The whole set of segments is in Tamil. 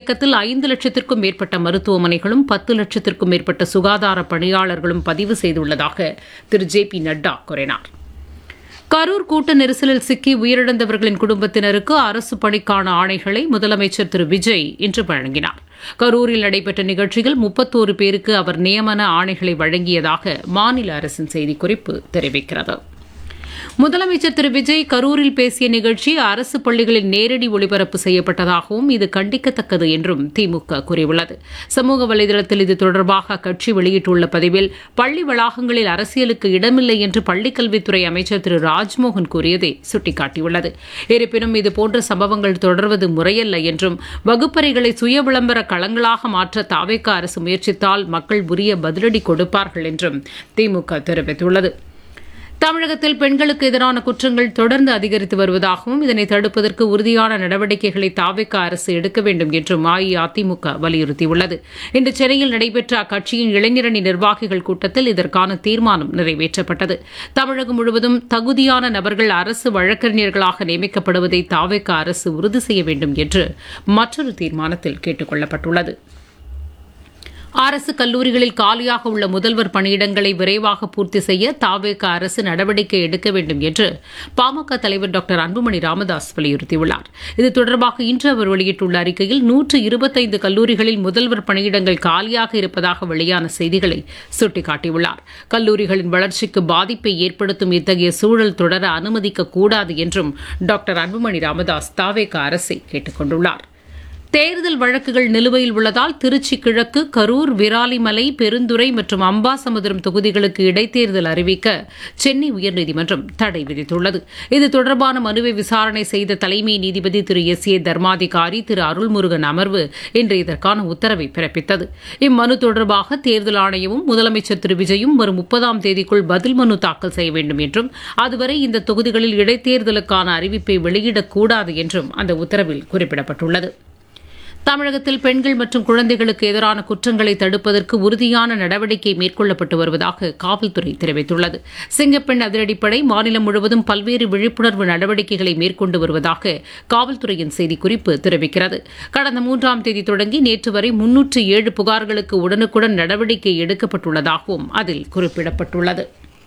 இயக்கத்தில் ஐந்து லட்சத்திற்கும் மேற்பட்ட மருத்துவமனைகளும் பத்து லட்சத்திற்கும் மேற்பட்ட சுகாதார பணியாளர்களும் பதிவு செய்துள்ளதாக திரு ஜே பி நட்டா கூறினார் கரூர் கூட்ட நெரிசலில் சிக்கி உயிரிழந்தவர்களின் குடும்பத்தினருக்கு அரசு பணிக்கான ஆணைகளை முதலமைச்சர் திரு விஜய் இன்று வழங்கினார் கரூரில் நடைபெற்ற நிகழ்ச்சியில் முப்பத்தோரு பேருக்கு அவர் நியமன ஆணைகளை வழங்கியதாக மாநில அரசின் செய்திக்குறிப்பு தெரிவிக்கிறது முதலமைச்சர் திரு விஜய் கரூரில் பேசிய நிகழ்ச்சி அரசு பள்ளிகளில் நேரடி ஒளிபரப்பு செய்யப்பட்டதாகவும் இது கண்டிக்கத்தக்கது என்றும் திமுக கூறியுள்ளது சமூக வலைதளத்தில் இது தொடர்பாக அக்கட்சி வெளியிட்டுள்ள பதிவில் பள்ளி வளாகங்களில் அரசியலுக்கு இடமில்லை என்று பள்ளிக்கல்வித்துறை அமைச்சர் திரு ராஜ்மோகன் கூறியதை சுட்டிக்காட்டியுள்ளது இருப்பினும் இதுபோன்ற சம்பவங்கள் தொடர்வது முறையல்ல என்றும் வகுப்பறைகளை சுய விளம்பர களங்களாக மாற்ற தாவேக்க அரசு முயற்சித்தால் மக்கள் உரிய பதிலடி கொடுப்பார்கள் என்றும் திமுக தெரிவித்துள்ளது தமிழகத்தில் பெண்களுக்கு எதிரான குற்றங்கள் தொடர்ந்து அதிகரித்து வருவதாகவும் இதனை தடுப்பதற்கு உறுதியான நடவடிக்கைகளை தாவிக்க அரசு எடுக்க வேண்டும் என்றும் அஇஅதிமுக வலியுறுத்தியுள்ளது இன்று சென்னையில் நடைபெற்ற அக்கட்சியின் இளைஞரணி நிர்வாகிகள் கூட்டத்தில் இதற்கான தீர்மானம் நிறைவேற்றப்பட்டது தமிழகம் முழுவதும் தகுதியான நபர்கள் அரசு வழக்கறிஞர்களாக நியமிக்கப்படுவதை தாவிக்க அரசு உறுதி செய்ய வேண்டும் என்று மற்றொரு தீர்மானத்தில் கேட்டுக் கொள்ளப்பட்டுள்ளது அரசு கல்லூரிகளில் காலியாக உள்ள முதல்வர் பணியிடங்களை விரைவாக பூர்த்தி செய்ய தாவேக அரசு நடவடிக்கை எடுக்க வேண்டும் என்று பாமக தலைவர் டாக்டர் அன்புமணி ராமதாஸ் வலியுறுத்தியுள்ளார் இது தொடர்பாக இன்று அவர் வெளியிட்டுள்ள அறிக்கையில் நூற்று இருபத்தைந்து கல்லூரிகளில் முதல்வர் பணியிடங்கள் காலியாக இருப்பதாக வெளியான செய்திகளை சுட்டிக்காட்டியுள்ளார் கல்லூரிகளின் வளர்ச்சிக்கு பாதிப்பை ஏற்படுத்தும் இத்தகைய சூழல் தொடர அனுமதிக்கக்கூடாது என்றும் டாக்டர் அன்புமணி ராமதாஸ் தாவேக அரசை கேட்டுக் கொண்டுள்ளார் தேர்தல் வழக்குகள் நிலுவையில் உள்ளதால் திருச்சி கிழக்கு கரூர் விராலிமலை பெருந்துறை மற்றும் அம்பாசமுத்திரம் தொகுதிகளுக்கு இடைத்தேர்தல் அறிவிக்க சென்னை உயர்நீதிமன்றம் தடை விதித்துள்ளது இது தொடர்பான மனுவை விசாரணை செய்த தலைமை நீதிபதி திரு எஸ் ஏ தர்மாதிகாரி திரு அருள்முருகன் அமர்வு இன்று இதற்கான உத்தரவை பிறப்பித்தது இம்மனு தொடர்பாக தேர்தல் ஆணையமும் முதலமைச்சர் திரு விஜயும் வரும் முப்பதாம் தேதிக்குள் பதில் மனு தாக்கல் செய்ய வேண்டும் என்றும் அதுவரை இந்த தொகுதிகளில் இடைத்தேர்தலுக்கான அறிவிப்பை வெளியிடக்கூடாது என்றும் அந்த உத்தரவில் குறிப்பிடப்பட்டுள்ளது தமிழகத்தில் பெண்கள் மற்றும் குழந்தைகளுக்கு எதிரான குற்றங்களை தடுப்பதற்கு உறுதியான நடவடிக்கை மேற்கொள்ளப்பட்டு வருவதாக காவல்துறை தெரிவித்துள்ளது சிங்கப்பெண் அதிரடிப்படை மாநிலம் முழுவதும் பல்வேறு விழிப்புணர்வு நடவடிக்கைகளை மேற்கொண்டு வருவதாக காவல்துறையின் செய்திக்குறிப்பு தெரிவிக்கிறது கடந்த மூன்றாம் தேதி தொடங்கி நேற்று வரை முன்னூற்று ஏழு புகார்களுக்கு உடனுக்குடன் நடவடிக்கை எடுக்கப்பட்டுள்ளதாகவும் அதில் குறிப்பிடப்பட்டுள்ளது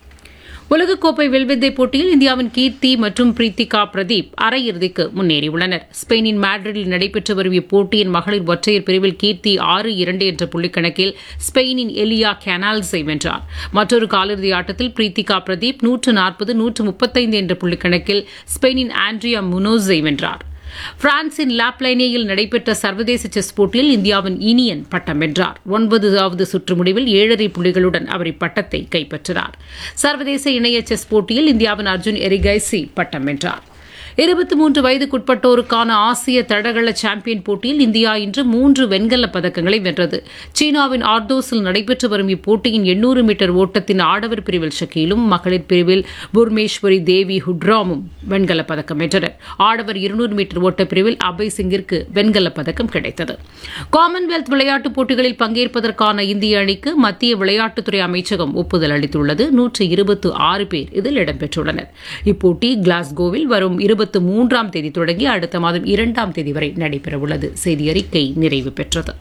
உலகக்கோப்பை வில்வித்தை போட்டியில் இந்தியாவின் கீர்த்தி மற்றும் பிரீத்திகா பிரதீப் அரையிறுதிக்கு முன்னேறியுள்ளனர் ஸ்பெயினின் மேட்ரிடில் நடைபெற்று வரும் இப்போட்டியின் மகளிர் ஒற்றையர் பிரிவில் கீர்த்தி ஆறு இரண்டு என்ற புள்ளிக்கணக்கில் ஸ்பெயினின் எலியா கெனால்ஸை வென்றார் மற்றொரு காலிறுதி ஆட்டத்தில் பிரீத்திகா பிரதீப் நூற்று நாற்பது நூற்று முப்பத்தைந்து என்ற புள்ளிக்கணக்கில் ஸ்பெயினின் ஆண்ட்ரியா முனோஸை வென்றார் பிரான்சின் லாப்லைனேயில் நடைபெற்ற சர்வதேச செஸ் போட்டியில் இந்தியாவின் இனியன் பட்டம் வென்றார் ஒன்பதாவது சுற்று முடிவில் ஏழரை புள்ளிகளுடன் அவர் இப்பட்டத்தை கைப்பற்றினார் சர்வதேச இணைய செஸ் போட்டியில் இந்தியாவின் அர்ஜுன் எரிகைசி பட்டம் வென்றார் இருபத்தி மூன்று வயதுக்குட்பட்டோருக்கான ஆசிய தடகள சாம்பியன் போட்டியில் இந்தியா இன்று மூன்று வெண்கலப் பதக்கங்களை வென்றது சீனாவின் ஆர்தோஸில் நடைபெற்று வரும் இப்போட்டியின் எண்ணூறு மீட்டர் ஓட்டத்தின் ஆடவர் பிரிவில் ஷக்கீலும் மகளிர் பிரிவில் புர்மேஸ்வரி தேவி ஹுட்ராமும் வெண்கலப் பதக்கம் வென்றனர் ஆடவர் இருநூறு மீட்டர் ஓட்ட பிரிவில் அபய் சிங்கிற்கு வெண்கலப் பதக்கம் கிடைத்தது காமன்வெல்த் விளையாட்டுப் போட்டிகளில் பங்கேற்பதற்கான இந்திய அணிக்கு மத்திய விளையாட்டுத்துறை அமைச்சகம் ஒப்புதல் அளித்துள்ளது நூற்று இருபத்து ஆறு பேர் இதில் இடம்பெற்றுள்ளனர் இப்போட்டி கிளாஸ்கோவில் வரும் இருபத்தி மூன்றாம் தேதி தொடங்கி அடுத்த மாதம் இரண்டாம் தேதி வரை நடைபெறவுள்ளது செய்தி அறிக்கை நிறைவு பெற்றது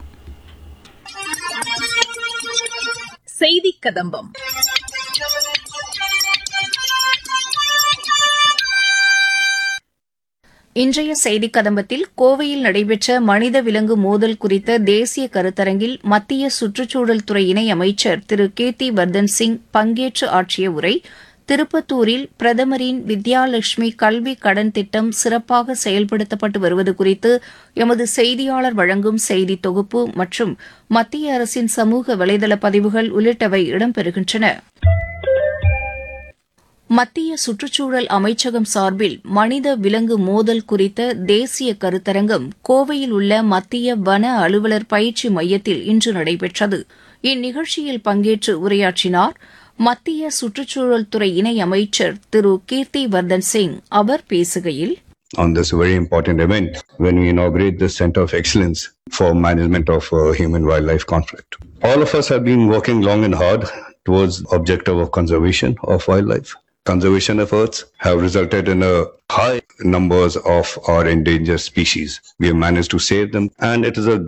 செய்தி கதம்பம் இன்றைய செய்திக் கதம்பத்தில் கோவையில் நடைபெற்ற மனித விலங்கு மோதல் குறித்த தேசிய கருத்தரங்கில் மத்திய சுற்றுச்சூழல் துறை இணை அமைச்சர் திரு கேத்தி வர்தன் சிங் பங்கேற்று ஆற்றிய உரை திருப்பத்தூரில் பிரதமரின் வித்யாலட்சுமி கல்வி கடன் திட்டம் சிறப்பாக செயல்படுத்தப்பட்டு வருவது குறித்து எமது செய்தியாளர் வழங்கும் செய்தி தொகுப்பு மற்றும் மத்திய அரசின் சமூக வலைதள பதிவுகள் உள்ளிட்டவை இடம்பெறுகின்றன மத்திய சுற்றுச்சூழல் அமைச்சகம் சார்பில் மனித விலங்கு மோதல் குறித்த தேசிய கருத்தரங்கம் கோவையில் உள்ள மத்திய வன அலுவலர் பயிற்சி மையத்தில் இன்று நடைபெற்றது இந்நிகழ்ச்சியில் பங்கேற்று உரையாற்றினார் மத்திய சுற்றுச்சூழல் துறை இணை அமைச்சர் திரு கீர்த்தி வர்தன் சிங் அவர் பேசுகையில் on this very important event when we inaugurate the Center of Excellence for Management of uh, Human Wildlife Conflict. All of us have been working long and hard towards objective of conservation of wildlife. Conservation efforts have resulted in a high numbers of our endangered species. We have managed to save them and it is a